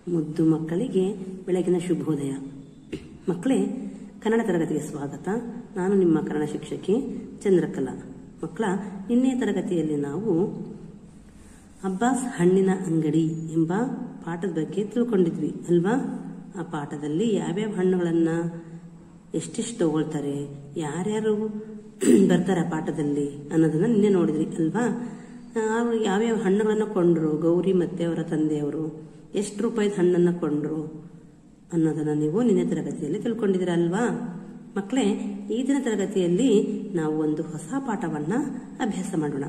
ಮುದ್ದು ಮಕ್ಕಳಿಗೆ ಬೆಳಗಿನ ಶುಭೋದಯ ಮಕ್ಕಳೇ ಕನ್ನಡ ತರಗತಿಗೆ ಸ್ವಾಗತ ನಾನು ನಿಮ್ಮ ಕನ್ನಡ ಶಿಕ್ಷಕಿ ಚಂದ್ರಕಲಾ ಮಕ್ಕಳ ನಿನ್ನೆ ತರಗತಿಯಲ್ಲಿ ನಾವು ಅಬ್ಬಾಸ್ ಹಣ್ಣಿನ ಅಂಗಡಿ ಎಂಬ ಪಾಠದ ಬಗ್ಗೆ ತಿಳ್ಕೊಂಡಿದ್ವಿ ಅಲ್ವಾ ಆ ಪಾಠದಲ್ಲಿ ಯಾವ್ಯಾವ ಹಣ್ಣುಗಳನ್ನ ಎಷ್ಟೆಷ್ಟು ತಗೊಳ್ತಾರೆ ಯಾರ್ಯಾರು ಬರ್ತಾರೆ ಆ ಪಾಠದಲ್ಲಿ ಅನ್ನೋದನ್ನ ನಿನ್ನೆ ನೋಡಿದ್ರಿ ಅಲ್ವಾ ಅವ್ರು ಯಾವ್ಯಾವ ಹಣ್ಣುಗಳನ್ನ ಕೊಂಡ್ರು ಗೌರಿ ಮತ್ತೆ ಅವರ ತಂದೆಯವರು ಎಷ್ಟು ರೂಪಾಯಿದ ಹಣ್ಣನ್ನ ಕೊಂಡ್ರು ಅನ್ನೋದನ್ನ ನೀವು ನಿನ್ನೆ ತರಗತಿಯಲ್ಲಿ ತಿಳ್ಕೊಂಡಿದ್ದೀರ ಅಲ್ವಾ ಮಕ್ಕಳೇ ಈ ದಿನ ತರಗತಿಯಲ್ಲಿ ನಾವು ಒಂದು ಹೊಸ ಪಾಠವನ್ನ ಅಭ್ಯಾಸ ಮಾಡೋಣ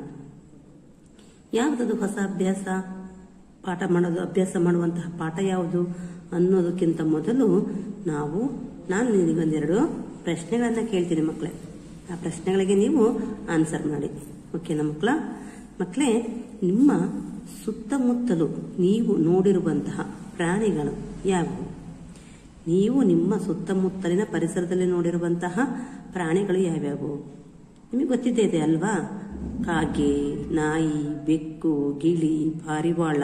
ಯಾವುದದು ಹೊಸ ಅಭ್ಯಾಸ ಪಾಠ ಮಾಡೋದು ಅಭ್ಯಾಸ ಮಾಡುವಂತಹ ಪಾಠ ಯಾವುದು ಅನ್ನೋದಕ್ಕಿಂತ ಮೊದಲು ನಾವು ನಾನು ನಿಮಗೊಂದೆರಡು ಪ್ರಶ್ನೆಗಳನ್ನ ಕೇಳ್ತೀನಿ ಮಕ್ಕಳೇ ಆ ಪ್ರಶ್ನೆಗಳಿಗೆ ನೀವು ಆನ್ಸರ್ ಮಾಡಿ ಓಕೆನಾ ಮಕ್ಕಳ ಮಕ್ಕಳೇ ನಿಮ್ಮ ಸುತ್ತಮುತ್ತಲು ನೀವು ನೋಡಿರುವಂತಹ ಪ್ರಾಣಿಗಳು ಯಾವುವು ನೀವು ನಿಮ್ಮ ಸುತ್ತಮುತ್ತಲಿನ ಪರಿಸರದಲ್ಲಿ ನೋಡಿರುವಂತಹ ಪ್ರಾಣಿಗಳು ಯಾವ್ಯಾವು ನಿಮಗೆ ಗೊತ್ತಿದ್ದೇ ಇದೆ ಅಲ್ವಾ ಕಾಗೆ ನಾಯಿ ಬೆಕ್ಕು ಗಿಳಿ ಪಾರಿವಾಳ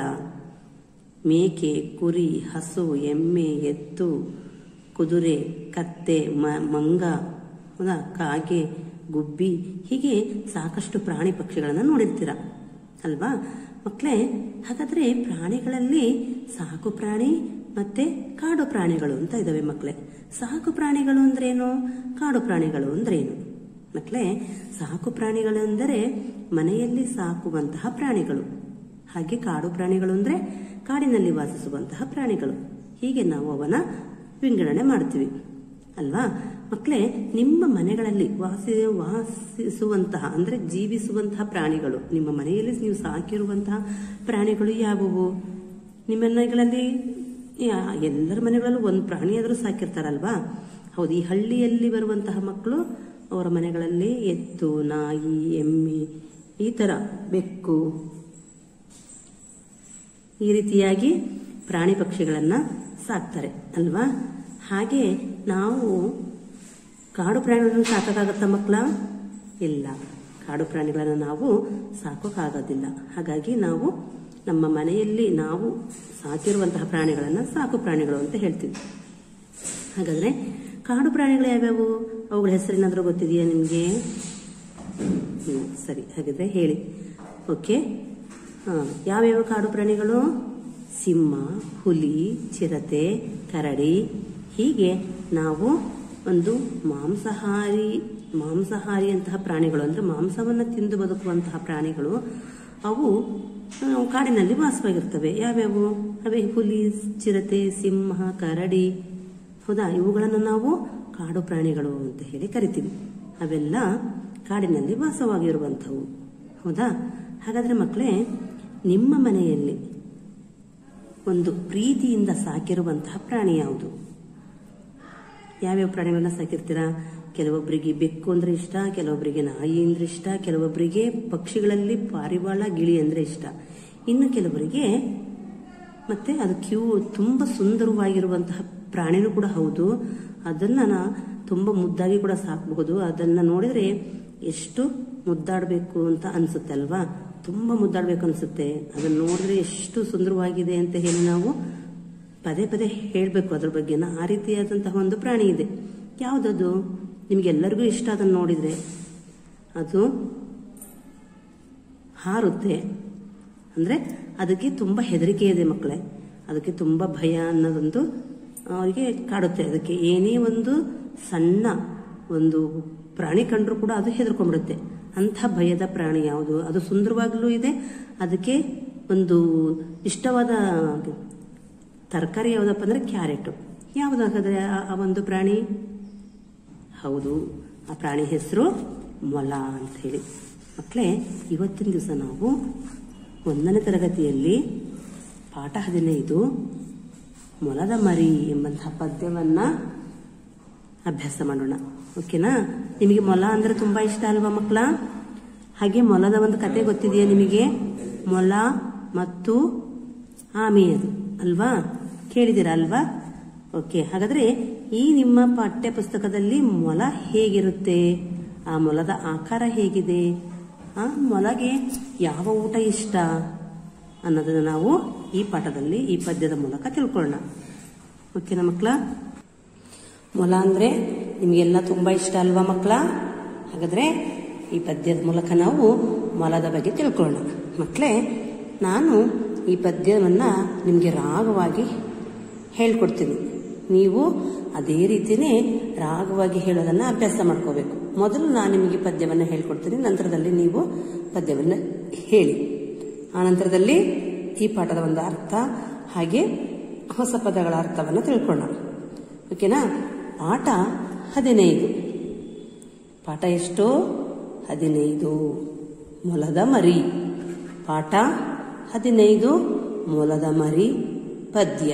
ಮೇಕೆ ಕುರಿ ಹಸು ಎಮ್ಮೆ ಎತ್ತು ಕುದುರೆ ಕತ್ತೆ ಮ- ಮಂಗ ಹೌದಾ ಕಾಗೆ ಗುಬ್ಬಿ ಹೀಗೆ ಸಾಕಷ್ಟು ಪ್ರಾಣಿ ಪಕ್ಷಿಗಳನ್ನ ನೋಡಿರ್ತೀರ ಅಲ್ವಾ ಮಕ್ಕಳೇ ಹಾಗಾದ್ರೆ ಪ್ರಾಣಿಗಳಲ್ಲಿ ಸಾಕು ಪ್ರಾಣಿ ಮತ್ತೆ ಕಾಡು ಪ್ರಾಣಿಗಳು ಅಂತ ಇದಾವೆ ಮಕ್ಕಳೇ ಸಾಕು ಪ್ರಾಣಿಗಳು ಅಂದ್ರೇನು ಕಾಡು ಪ್ರಾಣಿಗಳು ಅಂದ್ರೇನು ಮಕ್ಕಳೇ ಸಾಕು ಪ್ರಾಣಿಗಳು ಅಂದರೆ ಮನೆಯಲ್ಲಿ ಸಾಕುವಂತಹ ಪ್ರಾಣಿಗಳು ಹಾಗೆ ಕಾಡು ಪ್ರಾಣಿಗಳು ಅಂದ್ರೆ ಕಾಡಿನಲ್ಲಿ ವಾಸಿಸುವಂತಹ ಪ್ರಾಣಿಗಳು ಹೀಗೆ ನಾವು ಅವನ ವಿಂಗಡಣೆ ಮಾಡ್ತೀವಿ ಅಲ್ವಾ ಮಕ್ಕಳೇ ನಿಮ್ಮ ಮನೆಗಳಲ್ಲಿ ವಾಸಿ ವಾಸಿಸುವಂತಹ ಅಂದ್ರೆ ಜೀವಿಸುವಂತಹ ಪ್ರಾಣಿಗಳು ನಿಮ್ಮ ಮನೆಯಲ್ಲಿ ನೀವು ಸಾಕಿರುವಂತಹ ಪ್ರಾಣಿಗಳು ಯಾವುವು ನಿಮ್ಮ ಮನೆಗಳಲ್ಲಿ ಯಾ- ಎಲ್ಲರ ಮನೆಗಳಲ್ಲೂ ಒಂದು ಪ್ರಾಣಿಯಾದರೂ ಸಾಕಿರ್ತಾರಲ್ವಾ ಹೌದು ಈ ಹಳ್ಳಿಯಲ್ಲಿ ಬರುವಂತಹ ಮಕ್ಕಳು ಅವರ ಮನೆಗಳಲ್ಲಿ ಎತ್ತು ನಾಯಿ ಎಮ್ಮೆ ಈ ತರ ಬೆಕ್ಕು ಈ ರೀತಿಯಾಗಿ ಪ್ರಾಣಿ ಪಕ್ಷಿಗಳನ್ನ ಸಾಕ್ತಾರೆ ಅಲ್ವಾ ಹಾಗೆ ನಾವು ಕಾಡು ಪ್ರಾಣಿಗಳನ್ನು ಸಾಕೋಕ್ಕಾಗತ್ತಾ ಮಕ್ಕಳ ಇಲ್ಲ ಕಾಡು ಪ್ರಾಣಿಗಳನ್ನು ನಾವು ಸಾಕೋಕ್ಕಾಗೋದಿಲ್ಲ ಹಾಗಾಗಿ ನಾವು ನಮ್ಮ ಮನೆಯಲ್ಲಿ ನಾವು ಸಾಕಿರುವಂತಹ ಪ್ರಾಣಿಗಳನ್ನ ಸಾಕು ಪ್ರಾಣಿಗಳು ಅಂತ ಹೇಳ್ತೀವಿ ಹಾಗಾದ್ರೆ ಕಾಡು ಪ್ರಾಣಿಗಳು ಯಾವ್ಯಾವು ಅವುಗಳ ಹೆಸರೇನಾದ್ರೂ ಗೊತ್ತಿದೆಯಾ ನಿಮಗೆ ಹ್ಮ್ ಸರಿ ಹಾಗಿದ್ರೆ ಹೇಳಿ ಓಕೆ ಹಾ ಯಾವ್ಯಾವ ಕಾಡು ಪ್ರಾಣಿಗಳು ಸಿಂಹ ಹುಲಿ ಚಿರತೆ ಕರಡಿ ಹೀಗೆ ನಾವು ಒಂದು ಮಾಂಸಾಹಾರಿ ಮಾಂಸಾಹಾರಿಯಂತಹ ಪ್ರಾಣಿಗಳು ಅಂದ್ರೆ ಮಾಂಸವನ್ನ ತಿಂದು ಬದುಕುವಂತಹ ಪ್ರಾಣಿಗಳು ಅವು ಆ, ಕಾಡಿನಲ್ಲಿ ವಾಸವಾಗಿರ್ತವೆ ಯಾವ್ಯಾವು ಅವೇ ಹುಲಿ ಚಿರತೆ ಸಿಂಹ ಕರಡಿ ಹೌದಾ ಇವುಗಳನ್ನು ನಾವು ಕಾಡು ಪ್ರಾಣಿಗಳು ಅಂತ ಹೇಳಿ ಕರಿತೀವಿ ಅವೆಲ್ಲ ಕಾಡಿನಲ್ಲಿ ವಾಸವಾಗಿರುವಂಥವು ಹೌದಾ ಹಾಗಾದ್ರೆ ಮಕ್ಕಳೇ ನಿಮ್ಮ ಮನೆಯಲ್ಲಿ ಒಂದು ಪ್ರೀತಿಯಿಂದ ಸಾಕಿರುವಂತಹ ಪ್ರಾಣಿ ಯಾವುದು ಯಾವ್ಯಾವ ಪ್ರಾಣಿಗಳನ್ನ ಸಾಕಿರ್ತೀರಾ ಕೆಲವೊಬ್ಬರಿಗೆ ಬೆಕ್ಕು ಅಂದ್ರೆ ಇಷ್ಟ ಕೆಲವೊಬ್ಬರಿಗೆ ನಾಯಿ ಅಂದ್ರೆ ಇಷ್ಟ ಕೆಲವೊಬ್ಬರಿಗೆ ಪಕ್ಷಿಗಳಲ್ಲಿ ಪಾರಿವಾಳ ಗಿಳಿ ಅಂದ್ರೆ ಇಷ್ಟ ಇನ್ನು ಕೆಲವರಿಗೆ ಮತ್ತೆ ಅದು ಕ್ಯೂ ತುಂಬಾ ಸುಂದರವಾಗಿರುವಂತಹ ಪ್ರಾಣಿನೂ ಕೂಡ ಹೌದು ಅದನ್ನ ನಾ ತುಂಬಾ ಮುದ್ದಾಗಿ ಕೂಡ ಸಾಕಬಹುದು ಅದನ್ನ ನೋಡಿದ್ರೆ ಎಷ್ಟು ಮುದ್ದಾಡಬೇಕು ಅಂತ ಅನ್ಸುತ್ತೆ ಅಲ್ವಾ ತುಂಬಾ ಮುದ್ದಾಡ್ಬೇಕು ಅನ್ಸುತ್ತೆ ಅದನ್ನ ನೋಡಿದ್ರೆ ಎಷ್ಟು ಸುಂದರವಾಗಿದೆ ಅಂತ ಹೇಳಿ ನಾವು ಪದೇ ಪದೇ ಹೇಳಬೇಕು ಅದ್ರ ಬಗ್ಗೆನ ಆ ರೀತಿಯಾದಂತಹ ಒಂದು ಪ್ರಾಣಿ ಇದೆ ಯಾವುದದು ನಿಮ್ಗೆಲ್ಲರಿಗೂ ಇಷ್ಟ ಅದನ್ನ ನೋಡಿದ್ರೆ ಅದು ಹಾರುತ್ತೆ ಅಂದ್ರೆ ಅದಕ್ಕೆ ತುಂಬಾ ಹೆದರಿಕೆ ಇದೆ ಮಕ್ಕಳೇ ಅದಕ್ಕೆ ತುಂಬಾ ಭಯ ಅನ್ನೋದೊಂದು ಅವರಿಗೆ ಕಾಡುತ್ತೆ ಅದಕ್ಕೆ ಏನೇ ಒಂದು ಸಣ್ಣ ಒಂದು ಪ್ರಾಣಿ ಕಂಡ್ರು ಕೂಡ ಅದು ಹೆದರ್ಕೊಂಡ್ಬಿಡುತ್ತೆ ಅಂಥ ಭಯದ ಪ್ರಾಣಿ ಯಾವುದು ಅದು ಸುಂದರವಾಗಲೂ ಇದೆ ಅದಕ್ಕೆ ಒಂದು ಇಷ್ಟವಾದ ತರಕಾರಿ ಯಾವುದಪ್ಪ ಅಂದ್ರೆ ಕ್ಯಾರೆಟ್ ಯಾವುದಾಗಾದ್ರೆ ಆ- ಆ ಒಂದು ಪ್ರಾಣಿ ಹೌದು ಆ ಪ್ರಾಣಿ ಹೆಸರು ಮೊಲ ಅಂತ ಹೇಳಿ ಮಕ್ಕಳೇ ಇವತ್ತಿನ ದಿವಸ ನಾವು ಒಂದನೇ ತರಗತಿಯಲ್ಲಿ ಪಾಠ ಹದಿನೈದು ಮೊಲದ ಮರಿ ಎಂಬಂತಹ ಪದ್ಯವನ್ನ ಅಭ್ಯಾಸ ಮಾಡೋಣ ಓಕೆನಾ ನಿಮಗೆ ಮೊಲ ಅಂದ್ರೆ ತುಂಬಾ ಇಷ್ಟ ಅಲ್ವಾ ಮಕ್ಕಳ ಹಾಗೆ ಮೊಲದ ಒಂದು ಕತೆ ಗೊತ್ತಿದೆಯಾ ನಿಮಗೆ ಮೊಲ ಮತ್ತು ಆಮೆಯದು ಅಲ್ವಾ ಕೇಳಿದಿರಾ ಅಲ್ವಾ ಓಕೆ ಹಾಗಾದ್ರೆ ಈ ನಿಮ್ಮ ಪಠ್ಯ ಪುಸ್ತಕದಲ್ಲಿ ಮೊಲ ಹೇಗಿರುತ್ತೆ ಆ ಮೊಲದ ಆಕಾರ ಹೇಗಿದೆ ಆ ಮೊಲಗೆ ಯಾವ ಊಟ ಇಷ್ಟ ಅನ್ನೋದನ್ನು ನಾವು ಈ ಪಾಠದಲ್ಲಿ ಈ ಪದ್ಯದ ಮೂಲಕ ತಿಳ್ಕೊಳ್ಳೋಣ ಓಕೆನಾ ಮಕ್ಕಳ ಮೊಲ ಅಂದರೆ ನಿಮಗೆಲ್ಲ ತುಂಬ ಇಷ್ಟ ಅಲ್ವಾ ಮಕ್ಕಳ ಹಾಗಾದರೆ ಈ ಪದ್ಯದ ಮೂಲಕ ನಾವು ಮೊಲದ ಬಗ್ಗೆ ತಿಳ್ಕೊಳ್ಳೋಣ ಮಕ್ಕಳೇ ನಾನು ಈ ಪದ್ಯವನ್ನು ನಿಮಗೆ ರಾಗವಾಗಿ ಹೇಳ್ಕೊಡ್ತೀನಿ ನೀವು ಅದೇ ರೀತಿಯೇ ರಾಗವಾಗಿ ಹೇಳೋದನ್ನು ಅಭ್ಯಾಸ ಮಾಡ್ಕೋಬೇಕು ಮೊದಲು ನಾನು ನಿಮಗೆ ಪದ್ಯವನ್ನು ಹೇಳ್ಕೊಡ್ತೀನಿ ನಂತರದಲ್ಲಿ ನೀವು ಪದ್ಯವನ್ನು ಹೇಳಿ ಆ ನಂತರದಲ್ಲಿ ಈ ಪಾಠದ ಒಂದು ಅರ್ಥ ಹಾಗೆ ಹೊಸ ಪದಗಳ ಅರ್ಥವನ್ನು ತಿಳ್ಕೊಳ್ಳೋಣ ಓಕೆನಾ ಪಾಠ ಹದಿನೈದು ಪಾಠ ಎಷ್ಟು ಹದಿನೈದು ಮೊಲದ ಮರಿ ಪಾಠ ಹದಿನೈದು ಮೊಲದ ಮರಿ ಪದ್ಯ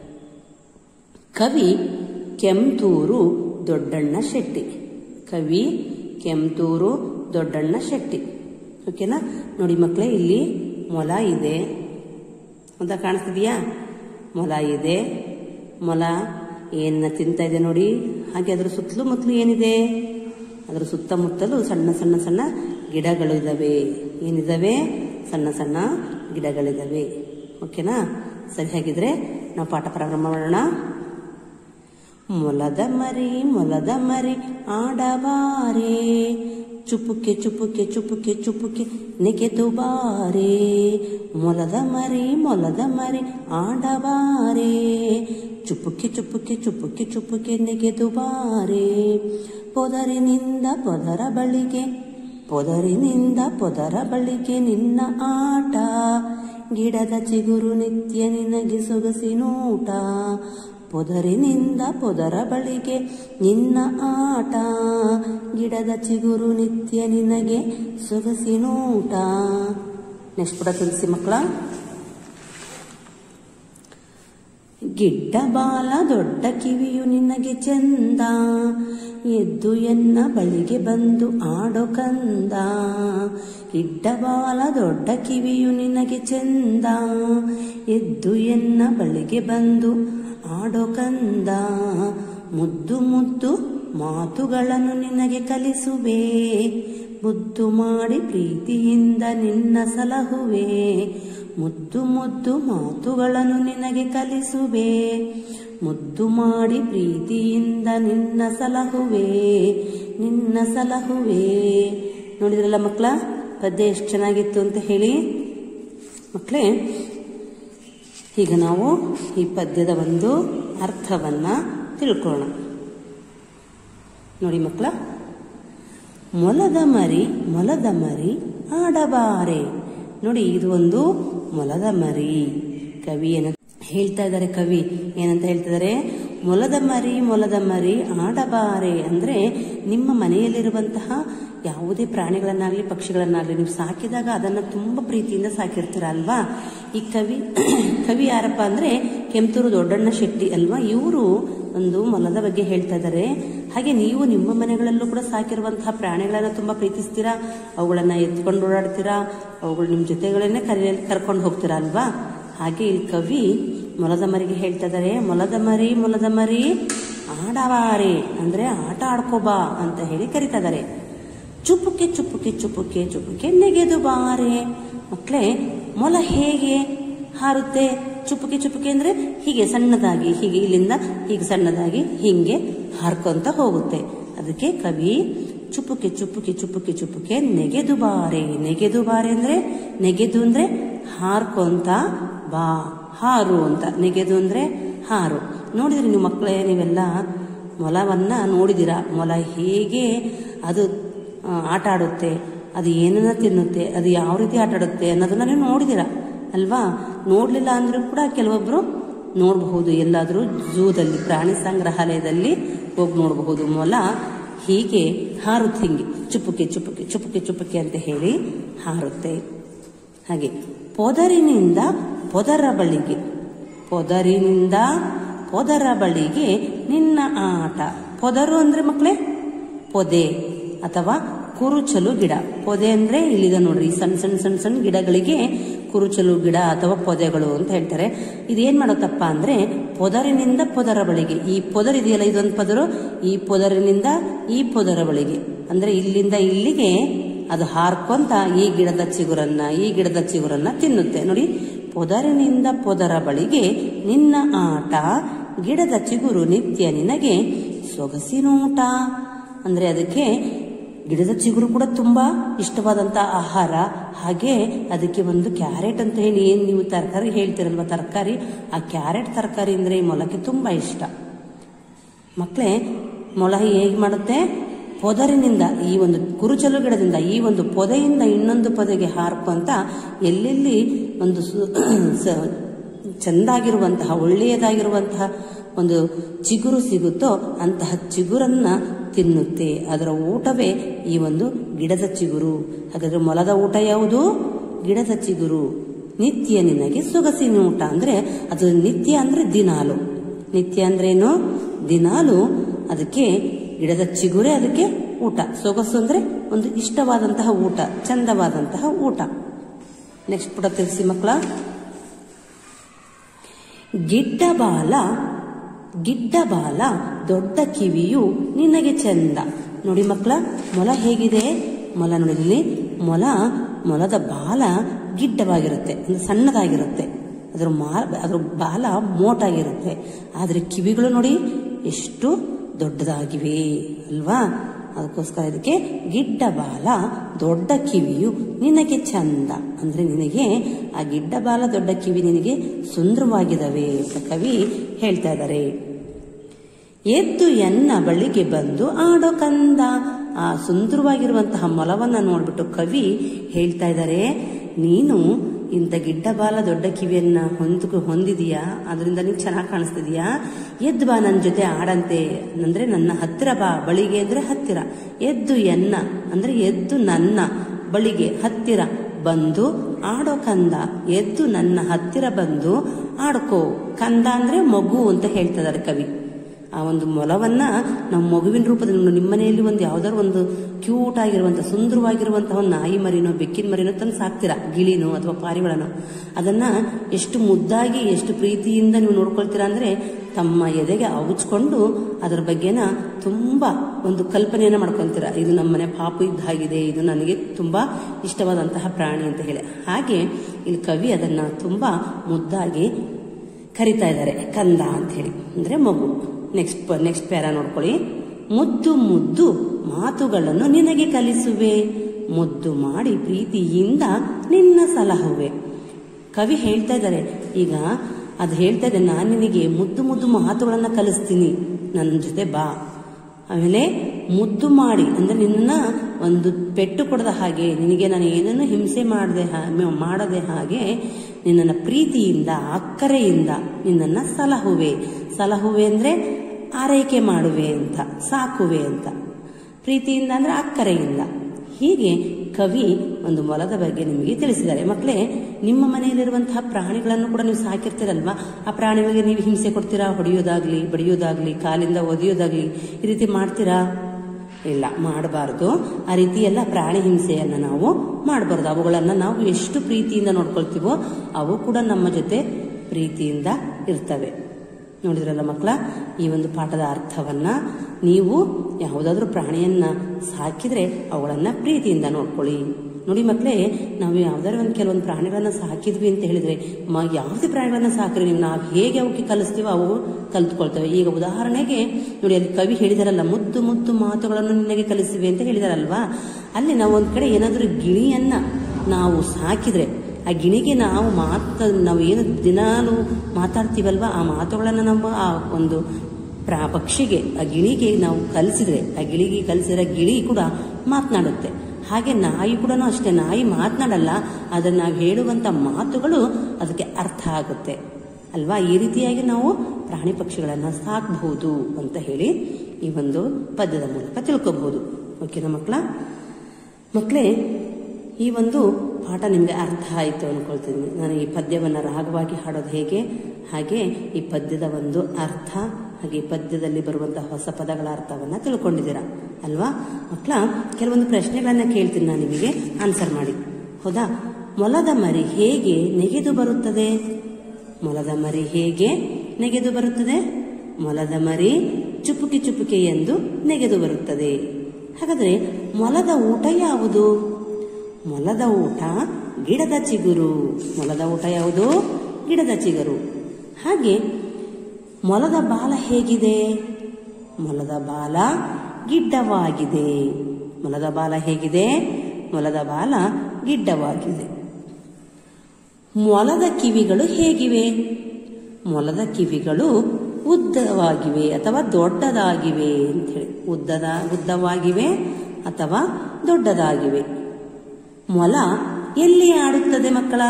ಕವಿ ಕೆಂತೂರು ದೊಡ್ಡಣ್ಣ ಶೆಟ್ಟಿ ಕವಿ ಕೆಂತೂರು ದೊಡ್ಡಣ್ಣ ಶೆಟ್ಟಿ ಓಕೆನಾ ನೋಡಿ ಮಕ್ಕಳೇ ಇಲ್ಲಿ ಮೊಲ ಇದೆ ಅಂತ ಕಾಣಿಸ್ತಿದೆಯಾ ಮೊಲ ಇದೆ ಮೊಲ ಏನ ತಿಂತಾ ಇದೆ ನೋಡಿ ಹಾಗೆ ಅದರ ಸುತ್ತಲೂ ಮುತ್ತಲು ಏನಿದೆ ಅದರ ಸುತ್ತಮುತ್ತಲು ಸಣ್ಣ ಸಣ್ಣ ಸಣ್ಣ ಗಿಡಗಳು ಇದ್ದಾವೆ ಏನಿದಾವೆ ಸಣ್ಣ ಸಣ್ಣ ಗಿಡಗಳಿದ್ದಾವೆ ಓಕೆನಾ ಸರಿ ಹಾಗಿದ್ರೆ ನಾವು ಪಾಠ ಪ್ರಾರಂಭ ಮಾಡೋಣ ಮೊಲದ ಮರಿ ಮೊಲದ ಮರಿ ಆಡಬಾರೆ ಚುಪುಕೆ ಚುಪುಕೆ ಚುಪುಕೆ ಚುಪುಕೆ ನೆಗೆದು ಬಾರೆ ಮೊಲದ ಮರಿ ಮೊಲದ ಮರಿ ಆಡಬಾರೆ ಚುಪುಕೆ ಚುಪುಕೆ ಚುಪುಕೆ ಚುಪುಕೆ ನೆಗೆದು ಬಾರೆ ಪೊದರಿನಿಂದ ಪೊದರ ಬಳಿಗೆ ಪೊದರಿನಿಂದ ಪೊದರ ಬಳಿಗೆ ನಿನ್ನ ಆಟ ಗಿಡದ ಚಿಗುರು ನಿತ್ಯ ನಿನಗೆ ಸೊಗಸಿನೂಟ ಪೊದರಿನಿಂದ ಪೊದರ ಬಳಿಗೆ ನಿನ್ನ ಆಟ ಗಿಡದ ಚಿಗುರು ನಿತ್ಯ ನಿನಗೆ ಸೊಗಸಿನೂಟ ನೆಕ್ಸ್ಟ್ ಪುಟ ತಿಳಿಸಿ ಮಕ್ಕಳ ಗಿಡ್ಡ ಬಾಲ ದೊಡ್ಡ ಕಿವಿಯು ನಿನಗೆ ಚಂದ ಎದ್ದು ಎನ್ನ ಬಳಿಗೆ ಬಂದು ಆಡೋ ಕಂದ ಗಿಡ್ಡ ಬಾಲ ದೊಡ್ಡ ಕಿವಿಯು ನಿನಗೆ ಚಂದ ಎದ್ದು ಎನ್ನ ಬಳಿಗೆ ಬಂದು ಆಡೋ ಕಂದ ಮುದ್ದು ಮುದ್ದು ಮಾತುಗಳನ್ನು ನಿನಗೆ ಕಲಿಸುವೆ ಮುದ್ದು ಮಾಡಿ ಪ್ರೀತಿಯಿಂದ ನಿನ್ನ ಸಲಹುವೆ ಮುದ್ದು ಮುದ್ದು ಮಾತುಗಳನ್ನು ನಿನಗೆ ಕಲಿಸುವೆ ಮುದ್ದು ಮಾಡಿ ಪ್ರೀತಿಯಿಂದ ನಿನ್ನ ಸಲಹುವೆ ನಿನ್ನ ಸಲಹುವೆ ನೋಡಿದ್ರಲ್ಲ ಮಕ್ಕಳ ಪದ್ಯ ಎಷ್ಟು ಚೆನ್ನಾಗಿತ್ತು ಅಂತ ಹೇಳಿ ಮಕ್ಕಳೇ ಈಗ ನಾವು ಈ ಪದ್ಯದ ಒಂದು ಅರ್ಥವನ್ನ ತಿಳ್ಕೊಳ್ಳೋಣ ನೋಡಿ ಮಕ್ಕಳ ಮೊಲದ ಮರಿ ಮೊಲದ ಮರಿ ಆಡಬಾರೆ ನೋಡಿ ಇದು ಒಂದು ಮೊಲದ ಮರಿ ಕವಿ ಏನ ಹೇಳ್ತಾ ಇದ್ದಾರೆ ಕವಿ ಏನಂತ ಹೇಳ್ತಿದ್ದಾರೆ ಮೊಲದ ಮರಿ ಮೊಲದ ಮರಿ ಆಡಬಾರೆ ಅಂದ್ರೆ ನಿಮ್ಮ ಮನೆಯಲ್ಲಿರುವಂತಹ ಯಾವುದೇ ಪ್ರಾಣಿಗಳನ್ನಾಗ್ಲಿ ಪಕ್ಷಿಗಳನ್ನಾಗ್ಲಿ ನೀವು ಸಾಕಿದಾಗ ಅದನ್ನ ತುಂಬಾ ಪ್ರೀತಿಯಿಂದ ಸಾಕಿರ್ತೀರ ಅಲ್ವಾ ಈ ಕವಿ ಕವಿ ಯಾರಪ್ಪ ಅಂದ್ರೆ ಕೆಂತೂರು ದೊಡ್ಡಣ್ಣ ಶೆಟ್ಟಿ ಅಲ್ವಾ ಇವರು ಒಂದು ಮೊಲದ ಬಗ್ಗೆ ಹೇಳ್ತಾ ಇದ್ದಾರೆ ಹಾಗೆ ನೀವು ನಿಮ್ಮ ಮನೆಗಳಲ್ಲೂ ಕೂಡ ಸಾಕಿರುವಂತಹ ಪ್ರಾಣಿಗಳನ್ನ ತುಂಬಾ ಪ್ರೀತಿಸ್ತೀರಾ ಅವುಗಳನ್ನ ಎತ್ಕೊಂಡು ಓಡಾಡ್ತೀರಾ ಅವುಗಳು ನಿಮ್ಮ ಜೊತೆಗಳನ್ನೇ ಕರಿ ಕರ್ಕೊಂಡು ಹೋಗ್ತೀರಾ ಅಲ್ವಾ ಹಾಗೆ ಇಲ್ಲಿ ಕವಿ ಮೊಲದ ಮರಿಗೆ ಹೇಳ್ತಾ ಇದ್ದಾರೆ ಮೊಲದ ಮರಿ ಮೊಲದ ಮರಿ ಆಡವಾರೆ ಅಂದ್ರೆ ಆಟ ಆಡ್ಕೋಬಾ ಅಂತ ಹೇಳಿ ಕರಿತಾ ಇದ್ದಾರೆ ಚುಪ್ಪುಕೆ ಚುಪ್ಪುಕೆ ಚುಪ್ಪುಕೆ ಚುಪ್ಪುಕೆ ನೆಗೆದು ಬಾರೆ ಮಕ್ಕಳೇ ಮೊಲ ಹೇಗೆ ಹಾರುತ್ತೆ ಚುಪ್ಪುಕೆ ಚುಪ್ಪುಕೆ ಅಂದ್ರೆ ಹೀಗೆ ಸಣ್ಣದಾಗಿ ಹೀಗೆ ಇಲ್ಲಿಂದ ಹೀಗೆ ಸಣ್ಣದಾಗಿ ಹಿಂಗೆ ಹಾರ್ಕೊಂತ ಹೋಗುತ್ತೆ ಅದಕ್ಕೆ ಕವಿ ಚುಪ್ಪುಕೆ ಚುಪ್ಪುಕೆ ಚುಪ್ಪುಕೆ ಚುಪ್ಪುಕೆ ನೆಗೆದು ಬಾರೆ ನೆಗೆದು ಬಾರೆ ಅಂದ್ರೆ ನೆಗೆದು ಅಂದ್ರೆ ಹಾರ್ಕೊಂತ ಬಾ ಹಾರು ಅಂತ ನೆಗೆದು ಅಂದ್ರೆ ಹಾರು ನೋಡಿದ್ರಿ ನೀವು ಮಕ್ಕಳೇ ನೀವೆಲ್ಲ ಮೊಲವನ್ನ ನೋಡಿದಿರ ಮೊಲ ಹೇಗೆ ಅದು ಆ, ಆಟ ಆಡುತ್ತೆ ಅದು ಏನನ್ನ ತಿನ್ನುತ್ತೆ ಅದು ಯಾವ ರೀತಿ ಆಟ ಆಡುತ್ತೆ ಅನ್ನೋದನ್ನ ನೀವು ನೋಡಿದಿರ ಅಲ್ವಾ ನೋಡ್ಲಿಲ್ಲ ಅಂದ್ರೂ ಕೂಡ ಕೆಲವೊಬ್ರು ನೋಡಬಹುದು ಎಲ್ಲಾದ್ರೂ ಝೂದಲ್ಲಿ ಪ್ರಾಣಿ ಸಂಗ್ರಹಾಲಯದಲ್ಲಿ ಹೋಗಿ ನೋಡಬಹುದು ಮೊಲ ಹೀಗೆ ಹಾರುತ್ತೆ ಹಿಂಗೆ ಚುಪ್ಪುಕೆ ಚುಪ್ಪುಕೆ ಚುಪ್ಪುಕೆ ಚುಪ್ಪುಕೆ ಅಂತ ಹೇಳಿ ಹಾರುತ್ತೆ ಹಾಗೆ ಪೊದರಿನಿಂದ ಪೊದರ ಬಳಿಗೆ ಪೊದರಿನಿಂದ ಪೊದರ ಬಳಿಗೆ ನಿನ್ನ ಆಟ ಪೊದರು ಅಂದ್ರೆ ಮಕ್ಕಳೇ ಪೊದೆ ಅಥವಾ ಕುರುಚಲು ಗಿಡ ಪೊದೆ ಅಂದ್ರೆ ಇಲ್ಲಿದೆ ನೋಡ್ರಿ ಈ ಸಣ್ಣ ಸಣ್ಣ ಸಣ್ಣ ಸಣ್ಣ ಗಿಡಗಳಿಗೆ ಕುರುಚಲು ಗಿಡ ಅಥವಾ ಪೊದೆಗಳು ಅಂತ ಹೇಳ್ತಾರೆ ಇದೇನ್ ಮಾಡುತ್ತಪ್ಪ ಅಂದ್ರೆ ಪೊದರಿನಿಂದ ಪೊದರ ಬಳಿಗೆ ಈ ಪೊದರ್ ಇದೆಯಲ್ಲ ಇದೊಂದು ಪದರು ಈ ಪೊದರಿನಿಂದ ಈ ಪೊದರ ಬಳಿಗೆ ಅಂದ್ರೆ ಇಲ್ಲಿಂದ ಇಲ್ಲಿಗೆ ಅದು ಹಾರ್ಕೊಂತ ಈ ಗಿಡದ ಚಿಗುರನ್ನ ಈ ಗಿಡದ ಚಿಗುರನ್ನ ತಿನ್ನುತ್ತೆ ನೋಡಿ ಪೊದರಿನಿಂದ ಪೊದರ ಬಳಿಗೆ ನಿನ್ನ ಆಟ ಗಿಡದ ಚಿಗುರು ನಿತ್ಯ ನಿನಗೆ ಸೊಗಸಿನೋಟ ಅಂದ್ರೆ ಅದಕ್ಕೆ ಗಿಡದ ಚಿಗುರು ಕೂಡ ತುಂಬಾ ಇಷ್ಟವಾದಂತ ಆಹಾರ ಹಾಗೆ ಅದಕ್ಕೆ ಒಂದು ಕ್ಯಾರೆಟ್ ಅಂತ ಹೇಳಿ ಏನ್ ನೀವು ತರಕಾರಿ ಹೇಳ್ತೀರಲ್ವ ತರಕಾರಿ ಆ ಕ್ಯಾರೆಟ್ ತರಕಾರಿ ಅಂದ್ರೆ ಈ ಮೊಲಕ್ಕೆ ತುಂಬಾ ಇಷ್ಟ ಮಕ್ಕಳೇ ಮೊಲ ಹೇಗೆ ಮಾಡುತ್ತೆ ಪೊದರಿನಿಂದ ಈ ಒಂದು ಕುರುಚಲು ಗಿಡದಿಂದ ಈ ಒಂದು ಪೊದೆಯಿಂದ ಇನ್ನೊಂದು ಪೊದೆಗೆ ಹಾರ್ಕೊಂತ ಎಲ್ಲೆಲ್ಲಿ ಒಂದು ಸು- ಸ- ಚೆಂದಾಗಿರುವಂತಹ ಒಳ್ಳೆಯದಾಗಿರುವಂತಹ ಒಂದು ಚಿಗುರು ಸಿಗುತ್ತೋ ಅಂತಹ ಚಿಗುರನ್ನ ತಿನ್ನುತ್ತೆ ಅದರ ಊಟವೇ ಈ ಒಂದು ಗಿಡದ ಚಿಗುರು ಹಾಗಾದ್ರೆ ಮೊಲದ ಊಟ ಯಾವುದು ಗಿಡದ ಚಿಗುರು ನಿತ್ಯ ನಿನಗೆ ಸೊಗಸಿನ ಊಟ ಅಂದ್ರೆ ಅದು ನಿತ್ಯ ಅಂದ್ರೆ ದಿನಾಲು ನಿತ್ಯ ಅಂದ್ರೇನು ದಿನಾಲು ಅದಕ್ಕೆ ಗಿಡದ ಚಿಗುರೇ ಅದಕ್ಕೆ ಊಟ ಸೊಗಸು ಅಂದ್ರೆ ಒಂದು ಇಷ್ಟವಾದಂತಹ ಊಟ ಚಂದವಾದಂತಹ ಊಟ ನೆಕ್ಸ್ಟ್ ಪುಟ ತಿಳಿಸಿ ಮಕ್ಕಳ ಗಿಡ್ಡ ಬಾಲ ಗಿಡ್ಡ ಬಾಲ ದೊಡ್ಡ ಕಿವಿಯು ನಿನಗೆ ಚಂದ ನೋಡಿ ಮಕ್ಕಳ ಮೊಲ ಹೇಗಿದೆ ಮೊಲ ನೋಡಿ ಇಲ್ಲಿ ಮೊಲ ಮೊಲದ ಬಾಲ ಗಿಡ್ಡವಾಗಿರುತ್ತೆ ಅಂದ್ರೆ ಸಣ್ಣದಾಗಿರುತ್ತೆ ಅದ್ರ ಮಾ ಅದ್ರ ಬಾಲ ಮೋಟಾಗಿರುತ್ತೆ ಆದ್ರೆ ಕಿವಿಗಳು ನೋಡಿ ಎಷ್ಟು ದೊಡ್ಡದಾಗಿವೆ ಅಲ್ವಾ ಅದಕ್ಕೋಸ್ಕರ ಇದಕ್ಕೆ ಗಿಡ್ಡ ಬಾಲ ದೊಡ್ಡ ಕಿವಿಯು ನಿನಗೆ ಚಂದ ಅಂದ್ರೆ ನಿನಗೆ ಆ ಗಿಡ್ಡ ಬಾಲ ದೊಡ್ಡ ಕಿವಿ ನಿನಗೆ ಸುಂದರವಾಗಿದವೆ ಅಂತ ಕವಿ ಹೇಳ್ತಾ ಇದ್ದಾರೆ ಎದ್ದು ಎನ್ನ ಬಳಿಗೆ ಬಂದು ಆಡೋ ಕಂದ ಆ ಸುಂದರವಾಗಿರುವಂತಹ ಮೊಲವನ್ನ ನೋಡ್ಬಿಟ್ಟು ಕವಿ ಹೇಳ್ತಾ ಇದ್ದಾರೆ ನೀನು ಇಂಥ ಗಿಡ್ಡ ಬಾಲ ದೊಡ್ಡ ಕಿವಿಯನ್ನ ಹೊಂದ ಹೊಂದಿದೀಯಾ ಅದರಿಂದ ನೀನು ಚೆನ್ನಾಗಿ ಕಾಣಿಸ್ತಿದೀಯಾ ಎದ್ದು ಬಾ ನನ್ನ ಜೊತೆ ಆಡಂತೆ ಅಂದ್ರೆ ನನ್ನ ಹತ್ತಿರ ಬಾ ಬಳಿಗೆ ಅಂದ್ರೆ ಹತ್ತಿರ ಎದ್ದು ಎನ್ನ ಅಂದ್ರೆ ಎದ್ದು ನನ್ನ ಬಳಿಗೆ ಹತ್ತಿರ ಬಂದು ಆಡೋ ಕಂದ ಎದ್ದು ನನ್ನ ಹತ್ತಿರ ಬಂದು ಆಡ್ಕೋ ಕಂದ ಅಂದ್ರೆ ಮಗು ಅಂತ ಹೇಳ್ತಾ ಇದ್ದಾರೆ ಕವಿ ಆ ಒಂದು ಮೊಲವನ್ನ ನಾವು ಮಗುವಿನ ರೂಪದಲ್ಲಿ ನಿಮ್ಮ ಮನೆಯಲ್ಲಿ ಒಂದು ಯಾವ್ದಾದ್ರು ಒಂದು ಕ್ಯೂಟ್ ಆಗಿರುವಂತ ಸುಂದರವಾಗಿರುವಂತಹ ಒಂದು ನಾಯಿ ಮರಿನೋ ಬೆಕ್ಕಿನ ಮರಿನೋ ತಂದು ಸಾಕ್ತೀರಾ ಗಿಳಿನೋ ಅಥವಾ ಪಾರಿವಾಳನೋ ಅದನ್ನ ಎಷ್ಟು ಮುದ್ದಾಗಿ ಎಷ್ಟು ಪ್ರೀತಿಯಿಂದ ನೀವು ನೋಡ್ಕೊಳ್ತೀರಾ ಅಂದ್ರೆ ತಮ್ಮ ಎದೆಗೆ ಅವುಚ್ಕೊಂಡು ಅದರ ಬಗ್ಗೆನ ತುಂಬಾ ಒಂದು ಕಲ್ಪನೆಯನ್ನ ಮಾಡ್ಕೊಂತೀರಾ ಇದು ನಮ್ಮನೆ ಪಾಪು ಇದ್ದಾಗಿದೆ ಇದು ನನಗೆ ತುಂಬಾ ಇಷ್ಟವಾದಂತಹ ಪ್ರಾಣಿ ಅಂತ ಹೇಳಿ ಹಾಗೆ ಇಲ್ಲಿ ಕವಿ ಅದನ್ನ ತುಂಬಾ ಮುದ್ದಾಗಿ ಕರಿತಾ ಇದ್ದಾರೆ ಕಂದ ಅಂತ ಹೇಳಿ ಅಂದ್ರೆ ಮಗು ನೆಕ್ಸ್ಟ್ ನೆಕ್ಸ್ಟ್ ಪ್ಯಾರ ನೋಡ್ಕೊಳ್ಳಿ ಮುದ್ದು ಮುದ್ದು ಮಾತುಗಳನ್ನು ನಿನಗೆ ಕಲಿಸುವೆ ಮುದ್ದು ಮಾಡಿ ಪ್ರೀತಿಯಿಂದ ನಿನ್ನ ಸಲಹುವೆ ಕವಿ ಹೇಳ್ತಾ ಇದ್ದಾರೆ ಈಗ ಅದು ಹೇಳ್ತಾ ಇದೆ ನಾನು ನಿನಗೆ ಮುದ್ದು ಮುದ್ದು ಮಾತುಗಳನ್ನ ಕಲಿಸ್ತೀನಿ ನನ್ನ ಜೊತೆ ಬಾ ಆಮೇಲೆ ಮುದ್ದು ಮಾಡಿ ಅಂದ್ರೆ ನಿನ್ನ ಒಂದು ಪೆಟ್ಟು ಕೊಡದ ಹಾಗೆ ನಿನಗೆ ನಾನು ಏನನ್ನು ಹಿಂಸೆ ಮಾಡದೆ ಮಾಡದೆ ಹಾಗೆ ನಿನ್ನನ್ನು ಪ್ರೀತಿಯಿಂದ ಅಕ್ಕರೆಯಿಂದ ನಿನ್ನನ್ನು ಸಲಹುವೆ ಸಲಹುವೆ ಅಂದ್ರೆ ಆರೈಕೆ ಮಾಡುವೆ ಅಂತ ಸಾಕುವೆ ಅಂತ ಪ್ರೀತಿಯಿಂದ ಅಂದ್ರೆ ಅಕ್ಕರೆಯಿಂದ ಹೀಗೆ ಕವಿ ಒಂದು ಮೊಲದ ಬಗ್ಗೆ ನಿಮಗೆ ತಿಳಿಸಿದ್ದಾರೆ ಮಕ್ಕಳೇ ನಿಮ್ಮ ಮನೆಯಲ್ಲಿರುವಂತಹ ಪ್ರಾಣಿಗಳನ್ನು ಕೂಡ ನೀವು ಸಾಕಿರ್ತೀರಲ್ವಾ ಆ ಪ್ರಾಣಿಗಳಿಗೆ ನೀವು ಹಿಂಸೆ ಕೊಡ್ತೀರಾ ಹೊಡೆಯೋದಾಗ್ಲಿ ಬಡಿಯೋದಾಗ್ಲಿ ಕಾಲಿಂದ ಒದೆಯೋದಾಗ್ಲಿ ಈ ರೀತಿ ಮಾಡ್ತೀರಾ ಇಲ್ಲ ಮಾಡಬಾರ್ದು ಆ ರೀತಿ ಎಲ್ಲ ಪ್ರಾಣಿ ಹಿಂಸೆಯನ್ನ ನಾವು ಮಾಡಬಾರ್ದು ಅವುಗಳನ್ನ ನಾವು ಎಷ್ಟು ಪ್ರೀತಿಯಿಂದ ನೋಡ್ಕೊಳ್ತೀವೋ ಅವು ಕೂಡ ನಮ್ಮ ಜೊತೆ ಪ್ರೀತಿಯಿಂದ ಇರ್ತವೆ ನೋಡಿದ್ರಲ್ಲ ಮಕ್ಕಳ ಈ ಒಂದು ಪಾಠದ ಅರ್ಥವನ್ನ ನೀವು ಯಾವುದಾದ್ರೂ ಪ್ರಾಣಿಯನ್ನ ಸಾಕಿದ್ರೆ ಅವುಗಳನ್ನ ಪ್ರೀತಿಯಿಂದ ನೋಡ್ಕೊಳ್ಳಿ ನೋಡಿ ಮಕ್ಕಳೇ ನಾವು ಯಾವ್ದಾದ್ರು ಒಂದು ಕೆಲವೊಂದು ಪ್ರಾಣಿಗಳನ್ನ ಸಾಕಿದ್ವಿ ಅಂತ ಹೇಳಿದ್ರೆ ಮ ಯಾವುದೇ ಪ್ರಾಣಿಗಳನ್ನ ಸಾಕ್ರಿ ನೀವು ನಾವು ಹೇಗೆ ಅವಕ್ಕೆ ಕಲಿಸ್ತೀವೋ ಅವು ಕಲ್ತ್ಕೊಳ್ತವೆ ಈಗ ಉದಾಹರಣೆಗೆ ನೋಡಿ ಅಲ್ಲಿ ಕವಿ ಹೇಳಿದಾರಲ್ಲ ಮುದ್ದು ಮುದ್ದು ಮಾತುಗಳನ್ನು ನಿನಗೆ ಕಲಿಸಿವೆ ಅಂತ ಹೇಳಿದಾರಲ್ವಾ ಅಲ್ಲಿ ನಾವು ಒಂದ್ ಕಡೆ ಏನಾದ್ರೂ ಗಿಳಿಯನ್ನ ನಾವು ಸಾಕಿದ್ರೆ ಆ ಗಿಣಿಗೆ ನಾವು ಮಾತ ನಾವು ಏನು ದಿನಾಲು ಮಾತಾಡ್ತೀವಲ್ವಾ ಆ ಮಾತುಗಳನ್ನ ನಮ್ಮ ಆ ಒಂದು ಪ್ರಾ ಪಕ್ಷಿಗೆ ಆ ಗಿಳಿಗೆ ನಾವು ಕಲಿಸಿದ್ರೆ ಆ ಗಿಳಿಗೆ ಕಲಿಸಿದ್ರೆ ಗಿಳಿ ಕೂಡ ಮಾತನಾಡುತ್ತೆ ಹಾಗೆ ನಾಯಿ ಕೂಡ ಅಷ್ಟೇ ನಾಯಿ ಮಾತನಾಡಲ್ಲ ಆದರೆ ನಾವು ಹೇಳುವಂತ ಮಾತುಗಳು ಅದಕ್ಕೆ ಅರ್ಥ ಆಗುತ್ತೆ ಅಲ್ವಾ ಈ ರೀತಿಯಾಗಿ ನಾವು ಪ್ರಾಣಿ ಪಕ್ಷಿಗಳನ್ನ ಸಾಕಬಹುದು ಅಂತ ಹೇಳಿ ಈ ಒಂದು ಪದ್ಯದ ಮೂಲಕ ತಿಳ್ಕೋಬಹುದು ಓಕೆನಾ ಮಕ್ಕಳ ಮಕ್ಕಳೇ ಈ ಒಂದು ಪಾಠ ನಿಮಗೆ ಅರ್ಥ ಆಯಿತು ಅನ್ಕೊಳ್ತೀನಿ ನಾನು ಈ ಪದ್ಯವನ್ನು ರಾಗವಾಗಿ ಹಾಡೋದು ಹೇಗೆ ಹಾಗೆ ಈ ಪದ್ಯದ ಒಂದು ಅರ್ಥ ಹಾಗೆ ಈ ಪದ್ಯದಲ್ಲಿ ಬರುವಂತಹ ಹೊಸ ಪದಗಳ ಅರ್ಥವನ್ನ ತಿಳ್ಕೊಂಡಿದ್ದೀರಾ ಅಲ್ವಾ ಮಕ್ಕಳ ಕೆಲವೊಂದು ಪ್ರಶ್ನೆಗಳನ್ನ ಕೇಳ್ತೀನಿ ನಾನು ನಿಮಗೆ ಆನ್ಸರ್ ಮಾಡಿ ಹೌದಾ ಮೊಲದ ಮರಿ ಹೇಗೆ ನೆಗೆದು ಬರುತ್ತದೆ ಮೊಲದ ಮರಿ ಹೇಗೆ ನೆಗೆದು ಬರುತ್ತದೆ ಮೊಲದ ಮರಿ ಚುಪುಕಿ ಚುಪುಕಿ ಎಂದು ನೆಗೆದು ಬರುತ್ತದೆ ಹಾಗಾದ್ರೆ ಮೊಲದ ಊಟ ಯಾವುದು ಮೊಲದ ಊಟ ಗಿಡದ ಚಿಗುರು ಮೊಲದ ಊಟ ಯಾವುದು ಗಿಡದ ಚಿಗುರು ಹಾಗೆ ಮೊಲದ ಬಾಲ ಹೇಗಿದೆ ಮೊಲದ ಬಾಲ ಗಿಡ್ಡವಾಗಿದೆ ಮೊಲದ ಬಾಲ ಹೇಗಿದೆ ಮೊಲದ ಬಾಲ ಗಿಡ್ಡವಾಗಿದೆ ಮೊಲದ ಕಿವಿಗಳು ಹೇಗಿವೆ ಮೊಲದ ಕಿವಿಗಳು ಉದ್ದವಾಗಿವೆ ಅಥವಾ ದೊಡ್ಡದಾಗಿವೆ ಅಂತ ಹೇಳಿ ಉದ್ದದ ಉದ್ದವಾಗಿವೆ ಅಥವಾ ದೊಡ್ಡದಾಗಿವೆ ಮೊಲ ಎಲ್ಲಿ ಆಡುತ್ತದೆ ಮಕ್ಕಳ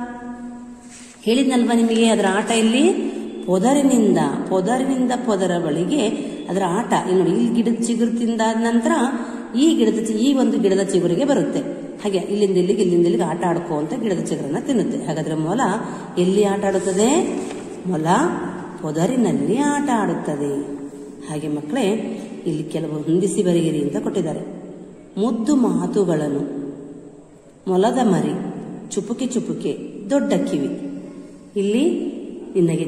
ಹೇಳಿದ್ನಲ್ವಾ ನಿಮಗೆ ಅದರ ಆಟ ಇಲ್ಲಿ ಪೊದರಿನಿಂದ ಪೊದರಿನಿಂದ ಪೊದರ ಬಳಿಗೆ ಅದರ ಆಟ ಇಲ್ಲಿ ನೋಡಿ ಇಲ್ಲಿ ಗಿಡದ ಚಿಗುರು ತಿಂದಾದ ನಂತರ ಈ ಗಿಡದ ಚಿ- ಈ ಒಂದು ಗಿಡದ ಚಿಗುರಿಗೆ ಬರುತ್ತೆ ಹಾಗೆ ಇಲ್ಲಿಂದ ಇಲ್ಲಿಗೆ ಇಲ್ಲಿಂದ ಇಲ್ಲಿಗೆ ಆಟ ಆಡ್ಕೋ ಅಂತ ಗಿಡದ ಚಿಗುರನ್ನ ತಿನ್ನುತ್ತೆ ಹಾಗಾದ್ರೆ ಮೊಲ ಎಲ್ಲಿ ಆಟ ಆಡುತ್ತದೆ ಮೊಲ ಪೊದರಿನಲ್ಲಿ ಆಟ ಆಡುತ್ತದೆ ಹಾಗೆ ಮಕ್ಕಳೇ ಇಲ್ಲಿ ಕೆಲವು ಹೊಂದಿಸಿ ಬರೆಯಿರಿ ಅಂತ ಕೊಟ್ಟಿದ್ದಾರೆ ಮುದ್ದು ಮಾತುಗಳನ್ನು ಮೊಲದ ಮರಿ ಚುಪುಕೆ ಚುಪುಕೆ ದೊಡ್ಡ ಕಿವಿ ಇಲ್ಲಿ ನಿನಗೆ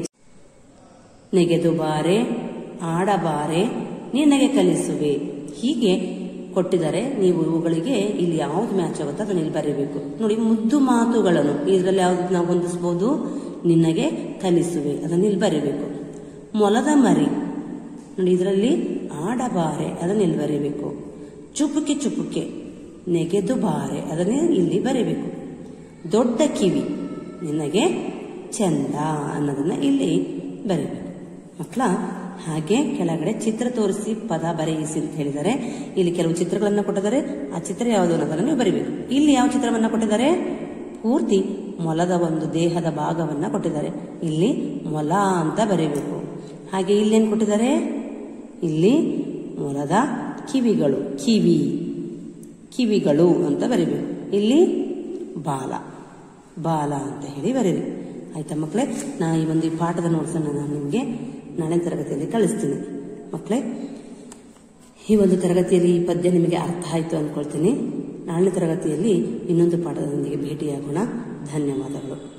ನೆಗೆದು ಬಾರೆ ಆಡಬಾರೆ ನಿನಗೆ ಕಲಿಸುವೆ ಹೀಗೆ ಕೊಟ್ಟಿದ್ದಾರೆ ನೀವು ಇವುಗಳಿಗೆ ಇಲ್ಲಿ ಯಾವ್ದು ಮ್ಯಾಚ್ ಆಗುತ್ತೋ ಅದನ್ನ ಇಲ್ಲಿ ಬರೀಬೇಕು ನೋಡಿ ಮುದ್ದು ಮಾತುಗಳನ್ನು ಇದರಲ್ಲಿ ಯಾವ್ದು ನಾವು ಹೊಂದಿಸ್ಬೋದು ನಿನಗೆ ಕಲಿಸುವೆ ಅದನ್ನ ಇಲ್ಲಿ ಬರೀಬೇಕು ಮೊಲದ ಮರಿ ನೋಡಿ ಇದರಲ್ಲಿ ಆಡಬಾರೆ ಅದನ್ನ ಇಲ್ಲಿ ಬರೀಬೇಕು ಚುಪುಕೆ ಚುಪುಕೆ ನೆಗೆದು ಬಾರೆ ಅದನ್ನೇ ಇಲ್ಲಿ ಬರೀಬೇಕು ದೊಡ್ಡ ಕಿವಿ ನಿನಗೆ ಚಂದ ಅನ್ನೋದನ್ನ ಇಲ್ಲಿ ಬರೀಬೇಕು ಮಕ್ಕಳ ಹಾಗೆ ಕೆಳಗಡೆ ಚಿತ್ರ ತೋರಿಸಿ ಪದ ಬರೆಯಿಸಿ ಅಂತ ಹೇಳಿದ್ದಾರೆ ಇಲ್ಲಿ ಕೆಲವು ಚಿತ್ರಗಳನ್ನ ಕೊಟ್ಟಿದ್ದಾರೆ ಆ ಚಿತ್ರ ಯಾವುದು ಅನ್ನೋದನ್ನ ನೀವು ಬರೀಬೇಕು ಇಲ್ಲಿ ಯಾವ ಚಿತ್ರವನ್ನ ಕೊಟ್ಟಿದ್ದಾರೆ ಪೂರ್ತಿ ಮೊಲದ ಒಂದು ದೇಹದ ಭಾಗವನ್ನ ಕೊಟ್ಟಿದ್ದಾರೆ ಇಲ್ಲಿ ಮೊಲ ಅಂತ ಬರೀಬೇಕು ಹಾಗೆ ಇಲ್ಲೇನು ಕೊಟ್ಟಿದ್ದಾರೆ ಇಲ್ಲಿ ಮೊಲದ ಕಿವಿಗಳು ಕಿವಿ ಕಿವಿಗಳು ಅಂತ ಬರಿಬೇಕು ಇಲ್ಲಿ ಬಾಲ ಬಾಲ ಅಂತ ಹೇಳಿ ಬರೀರಿ ಆಯ್ತಾ ಮಕ್ಕಳೇ ನಾ ಈ ಒಂದು ಈ ಪಾಠದ ನೋಟ್ಸನ್ನು ನಾನು ನಿಮಗೆ ನಾಳೆ ತರಗತಿಯಲ್ಲಿ ಕಳಿಸ್ತೀನಿ ಮಕ್ಕಳೇ ಈ ಒಂದು ತರಗತಿಯಲ್ಲಿ ಈ ಪದ್ಯ ನಿಮಗೆ ಅರ್ಥ ಆಯಿತು ಅಂದ್ಕೊಳ್ತೀನಿ ನಾಳೆ ತರಗತಿಯಲ್ಲಿ ಇನ್ನೊಂದು ಪಾಠದೊಂದಿಗೆ ಭೇಟಿಯಾಗೋಣ ಧನ್ಯವಾದಗಳು